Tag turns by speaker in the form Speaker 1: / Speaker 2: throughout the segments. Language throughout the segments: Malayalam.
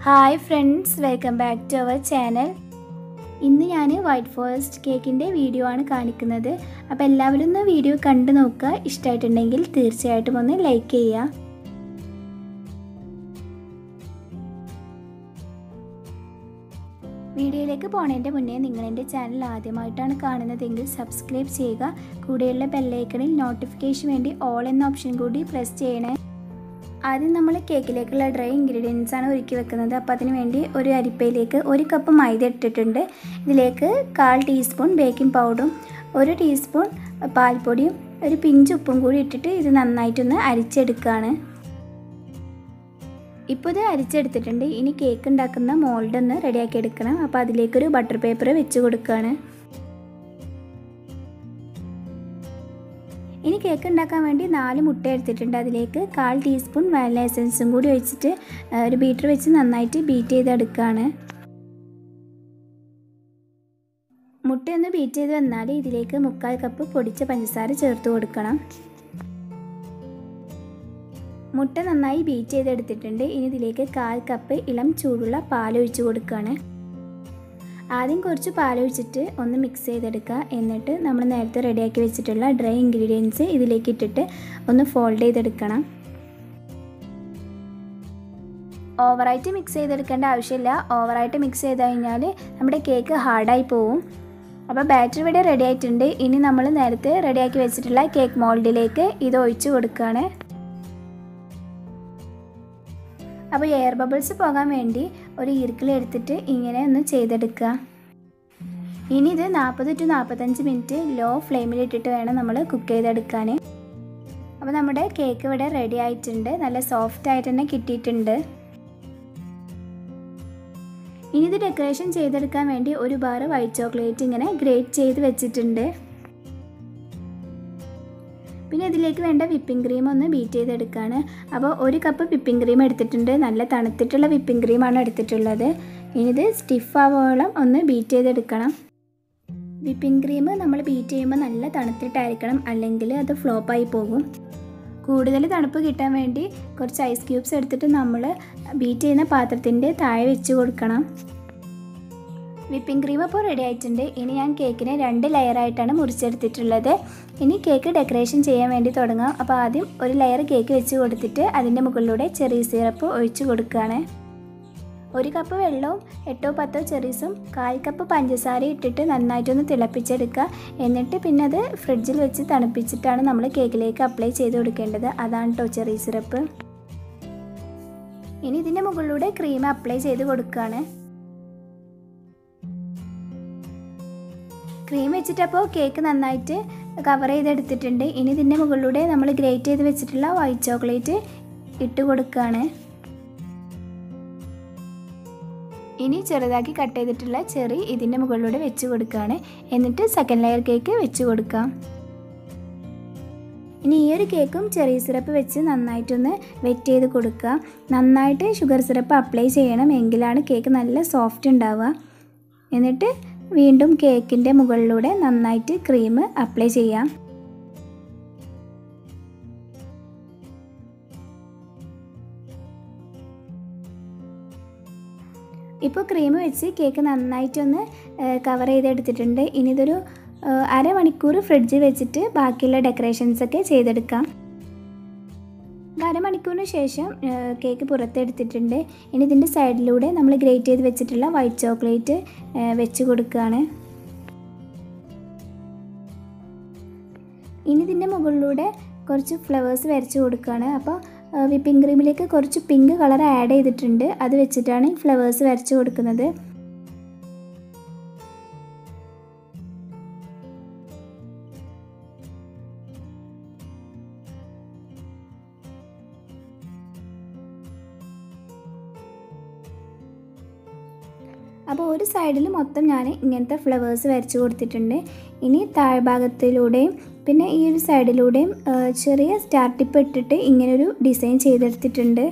Speaker 1: hi friends welcome back to our channel ഇന്ന് ഞാൻ വൈറ്റ് ഫോറസ്റ്റ് കേക്കിൻ്റെ വീഡിയോ ആണ് കാണിക്കുന്നത് അപ്പോൾ എല്ലാവരും ഒന്ന് വീഡിയോ കണ്ടു നോക്കുക ഇഷ്ടമായിട്ടുണ്ടെങ്കിൽ തീർച്ചയായിട്ടും ഒന്ന് ലൈക്ക് ചെയ്യുക വീഡിയോയിലേക്ക് പോണതിൻ്റെ മുന്നേ നിങ്ങൾ എൻ്റെ ചാനൽ ആദ്യമായിട്ടാണ് കാണുന്നതെങ്കിൽ സബ്സ്ക്രൈബ് ചെയ്യുക കൂടെയുള്ള ബെല്ലൈക്കണിൽ നോട്ടിഫിക്കേഷൻ വേണ്ടി ഓൾ എന്ന ഓപ്ഷൻ കൂടി പ്രസ് ചെയ്യണേ ആദ്യം നമ്മൾ കേക്കിലേക്കുള്ള ഡ്രൈ ഇൻഗ്രീഡിയൻസ് ആണ് ഒരുക്കി വെക്കുന്നത് അപ്പോൾ അതിന് വേണ്ടി ഒരു അരിപ്പയിലേക്ക് ഒരു കപ്പ് മൈദ ഇട്ടിട്ടുണ്ട് ഇതിലേക്ക് കാൽ ടീസ്പൂൺ ബേക്കിംഗ് പൗഡറും ഒരു ടീസ്പൂൺ പാൽപ്പൊടിയും ഒരു പിഞ്ച് ഉപ്പും കൂടി ഇട്ടിട്ട് ഇത് നന്നായിട്ടൊന്ന് അരിച്ചെടുക്കുകയാണ് ഇപ്പോൾ ഇത് അരിച്ചെടുത്തിട്ടുണ്ട് ഇനി കേക്ക് ഉണ്ടാക്കുന്ന മോൾഡ് ഒന്ന് റെഡിയാക്കി എടുക്കണം അപ്പോൾ അതിലേക്കൊരു ബട്ടർ പേപ്പർ വെച്ച് കൊടുക്കുകയാണ് ഇനി കേക്ക് ഉണ്ടാക്കാൻ വേണ്ടി നാല് മുട്ട എടുത്തിട്ടുണ്ട് അതിലേക്ക് കാൽ ടീസ്പൂൺ വാനില എസൻസും കൂടി ഒഴിച്ചിട്ട് ഒരു ബീറ്റർ വെച്ച് നന്നായിട്ട് ബീറ്റ് ചെയ്തെടുക്കുകയാണ് മുട്ടയൊന്ന് ബീറ്റ് ചെയ്ത് വന്നാൽ ഇതിലേക്ക് മുക്കാൽ കപ്പ് പൊടിച്ച പഞ്ചസാര ചേർത്ത് കൊടുക്കണം മുട്ട നന്നായി ബീറ്റ് ചെയ്തെടുത്തിട്ടുണ്ട് ഇനി ഇതിലേക്ക് കാൽ കപ്പ് ഇളം ചൂടുള്ള പാൽ ഒഴിച്ച് കൊടുക്കുകയാണ് ആദ്യം കുറച്ച് പാലൊഴിച്ചിട്ട് ഒന്ന് മിക്സ് ചെയ്തെടുക്കുക എന്നിട്ട് നമ്മൾ നേരത്തെ റെഡിയാക്കി വെച്ചിട്ടുള്ള ഡ്രൈ ഇൻഗ്രീഡിയൻസ് ഇതിലേക്ക് ഇട്ടിട്ട് ഒന്ന് ഫോൾഡ് ചെയ്തെടുക്കണം ഓവറായിട്ട് മിക്സ് ചെയ്തെടുക്കേണ്ട ആവശ്യമില്ല ഓവറായിട്ട് മിക്സ് ചെയ്ത് കഴിഞ്ഞാൽ നമ്മുടെ കേക്ക് ഹാർഡായി പോവും അപ്പോൾ ബാറ്റർ ഇവിടെ റെഡി ആയിട്ടുണ്ട് ഇനി നമ്മൾ നേരത്തെ റെഡിയാക്കി വെച്ചിട്ടുള്ള കേക്ക് മോൾഡിലേക്ക് ഇത് ഒഴിച്ചു കൊടുക്കുകയാണ് അപ്പോൾ എയർ ബബിൾസ് പോകാൻ വേണ്ടി ഒരു ഈർക്കിൾ എടുത്തിട്ട് ഇങ്ങനെ ഒന്ന് ചെയ്തെടുക്കുക ഇനി ഇത് നാൽപ്പത് ടു നാൽപ്പത്തഞ്ച് മിനിറ്റ് ലോ ഫ്ലെയിമിൽ ഇട്ടിട്ട് വേണം നമ്മൾ കുക്ക് ചെയ്തെടുക്കാൻ അപ്പോൾ നമ്മുടെ കേക്ക് ഇവിടെ റെഡി ആയിട്ടുണ്ട് നല്ല സോഫ്റ്റ് ആയിട്ട് തന്നെ കിട്ടിയിട്ടുണ്ട് ഇനി ഇത് ഡെക്കറേഷൻ ചെയ്തെടുക്കാൻ വേണ്ടി ഒരു ബാർ വൈറ്റ് ചോക്ലേറ്റ് ഇങ്ങനെ ഗ്രേറ്റ് ചെയ്ത് വെച്ചിട്ടുണ്ട് പിന്നെ ഇതിലേക്ക് വേണ്ട വിപ്പിംഗ് ക്രീം ഒന്ന് ബീറ്റ് ചെയ്തെടുക്കുകയാണ് അപ്പോൾ ഒരു കപ്പ് വിപ്പിംഗ് ക്രീം എടുത്തിട്ടുണ്ട് നല്ല തണുത്തിട്ടുള്ള വിപ്പിംഗ് ക്രീമാണ് എടുത്തിട്ടുള്ളത് ഇനി ഇത് സ്റ്റിഫ് ആവോളം ഒന്ന് ബീറ്റ് ചെയ്തെടുക്കണം വിപ്പിംഗ് ക്രീം നമ്മൾ ബീറ്റ് ചെയ്യുമ്പോൾ നല്ല തണുത്തിട്ടായിരിക്കണം അല്ലെങ്കിൽ അത് ഫ്ലോപ്പായി പോകും കൂടുതൽ തണുപ്പ് കിട്ടാൻ വേണ്ടി കുറച്ച് ഐസ് ക്യൂബ്സ് എടുത്തിട്ട് നമ്മൾ ബീറ്റ് ചെയ്യുന്ന പാത്രത്തിൻ്റെ താഴെ വെച്ച് കൊടുക്കണം വിപ്പിംഗ് ക്രീം അപ്പോൾ റെഡി ആയിട്ടുണ്ട് ഇനി ഞാൻ കേക്കിനെ രണ്ട് ലെയറായിട്ടാണ് മുറിച്ചെടുത്തിട്ടുള്ളത് ഇനി കേക്ക് ഡെക്കറേഷൻ ചെയ്യാൻ വേണ്ടി തുടങ്ങാം അപ്പോൾ ആദ്യം ഒരു ലെയർ കേക്ക് വെച്ച് കൊടുത്തിട്ട് അതിൻ്റെ മുകളിലൂടെ ചെറിയ സിറപ്പ് ഒഴിച്ച് കൊടുക്കുകയാണ് ഒരു കപ്പ് വെള്ളവും എട്ടോ പത്തോ ചെറീസും കാൽ കപ്പ് പഞ്ചസാര ഇട്ടിട്ട് നന്നായിട്ടൊന്ന് തിളപ്പിച്ചെടുക്കുക എന്നിട്ട് പിന്നെ അത് ഫ്രിഡ്ജിൽ വെച്ച് തണുപ്പിച്ചിട്ടാണ് നമ്മൾ കേക്കിലേക്ക് അപ്ലൈ ചെയ്ത് കൊടുക്കേണ്ടത് അതാണ് കേട്ടോ ചെറിയ സിറപ്പ് ഇനി ഇതിൻ്റെ മുകളിലൂടെ ക്രീം അപ്ലൈ ചെയ്ത് കൊടുക്കുകയാണ് ക്രീം വെച്ചിട്ടപ്പോൾ കേക്ക് നന്നായിട്ട് കവർ ചെയ്തെടുത്തിട്ടുണ്ട് ഇനി ഇതിൻ്റെ മുകളിലൂടെ നമ്മൾ ഗ്രേറ്റ് ചെയ്ത് വെച്ചിട്ടുള്ള വൈറ്റ് ചോക്ലേറ്റ് ഇട്ട് കൊടുക്കുകയാണ് ഇനി ചെറുതാക്കി കട്ട് ചെയ്തിട്ടുള്ള ചെറി ഇതിൻ്റെ മുകളിലൂടെ വെച്ച് കൊടുക്കുകയാണ് എന്നിട്ട് സെക്കൻഡ് ലെയർ കേക്ക് വെച്ച് കൊടുക്കാം ഇനി ഈ ഒരു കേക്കും ചെറിയ സിറപ്പ് വെച്ച് നന്നായിട്ടൊന്ന് വെറ്റ് ചെയ്ത് കൊടുക്കുക നന്നായിട്ട് ഷുഗർ സിറപ്പ് അപ്ലൈ ചെയ്യണം എങ്കിലാണ് കേക്ക് നല്ല സോഫ്റ്റ് ഉണ്ടാവുക എന്നിട്ട് വീണ്ടും കേക്കിൻ്റെ മുകളിലൂടെ നന്നായിട്ട് ക്രീം അപ്ലൈ ചെയ്യാം ഇപ്പോൾ ക്രീം വെച്ച് കേക്ക് നന്നായിട്ടൊന്ന് കവർ ചെയ്തെടുത്തിട്ടുണ്ട് ഇനി ഇതൊരു അരമണിക്കൂർ ഫ്രിഡ്ജിൽ വെച്ചിട്ട് ബാക്കിയുള്ള ഡെക്കറേഷൻസ് ഒക്കെ ചെയ്തെടുക്കാം അരമണിക്കൂറിന് ശേഷം കേക്ക് പുറത്തെടുത്തിട്ടുണ്ട് ഇനി ഇതിൻ്റെ സൈഡിലൂടെ നമ്മൾ ഗ്രേറ്റ് ചെയ്ത് വെച്ചിട്ടുള്ള വൈറ്റ് ചോക്ലേറ്റ് വെച്ച് കൊടുക്കുകയാണ് ഇനി ഇതിൻ്റെ മുകളിലൂടെ കുറച്ച് ഫ്ലവേഴ്സ് വരച്ച് കൊടുക്കുകയാണ് അപ്പോൾ വിപ്പിംഗ് ക്രീമിലേക്ക് കുറച്ച് പിങ്ക് കളർ ആഡ് ചെയ്തിട്ടുണ്ട് അത് വെച്ചിട്ടാണ് ഫ്ലവേഴ്സ് വരച്ച് കൊടുക്കുന്നത് അപ്പോൾ ഒരു സൈഡിൽ മൊത്തം ഞാൻ ഇങ്ങനത്തെ ഫ്ലവേഴ്സ് വരച്ച് കൊടുത്തിട്ടുണ്ട് ഇനി താഴ്ഭാഗത്തിലൂടെയും പിന്നെ ഈ ഒരു സൈഡിലൂടെയും ചെറിയ സ്റ്റാർ ടിപ്പ് ഇട്ടിട്ട് ഇങ്ങനൊരു ഡിസൈൻ ചെയ്തെടുത്തിട്ടുണ്ട്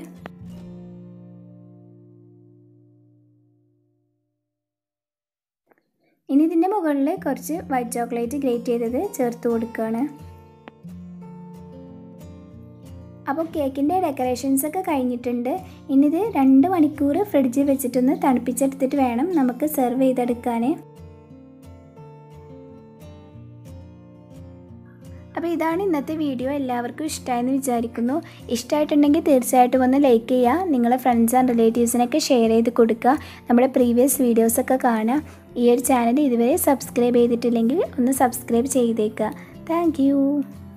Speaker 1: ഇനി ഇതിൻ്റെ മുകളിൽ കുറച്ച് വൈറ്റ് ചോക്ലേറ്റ് ഗ്രേറ്റ് ചെയ്തത് ചേർത്ത് കൊടുക്കുകയാണ് അപ്പോൾ കേക്കിൻ്റെ ഡെക്കറേഷൻസ് ഒക്കെ കഴിഞ്ഞിട്ടുണ്ട് ഇനി ഇത് രണ്ട് മണിക്കൂർ ഫ്രിഡ്ജിൽ വെച്ചിട്ടൊന്ന് തണുപ്പിച്ചെടുത്തിട്ട് വേണം നമുക്ക് സെർവ് ചെയ്തെടുക്കാൻ അപ്പോൾ ഇതാണ് ഇന്നത്തെ വീഡിയോ എല്ലാവർക്കും ഇഷ്ടമായെന്ന് വിചാരിക്കുന്നു ഇഷ്ടമായിട്ടുണ്ടെങ്കിൽ തീർച്ചയായിട്ടും ഒന്ന് ലൈക്ക് ചെയ്യുക നിങ്ങളെ ഫ്രണ്ട്സ് ആൻഡ് റിലേറ്റീവ്സിനൊക്കെ ഷെയർ ചെയ്ത് കൊടുക്കുക നമ്മുടെ പ്രീവിയസ് വീഡിയോസൊക്കെ കാണുക ഈ ഒരു ചാനൽ ഇതുവരെ സബ്സ്ക്രൈബ് ചെയ്തിട്ടില്ലെങ്കിൽ ഒന്ന് സബ്സ്ക്രൈബ് ചെയ്തേക്കുക താങ്ക്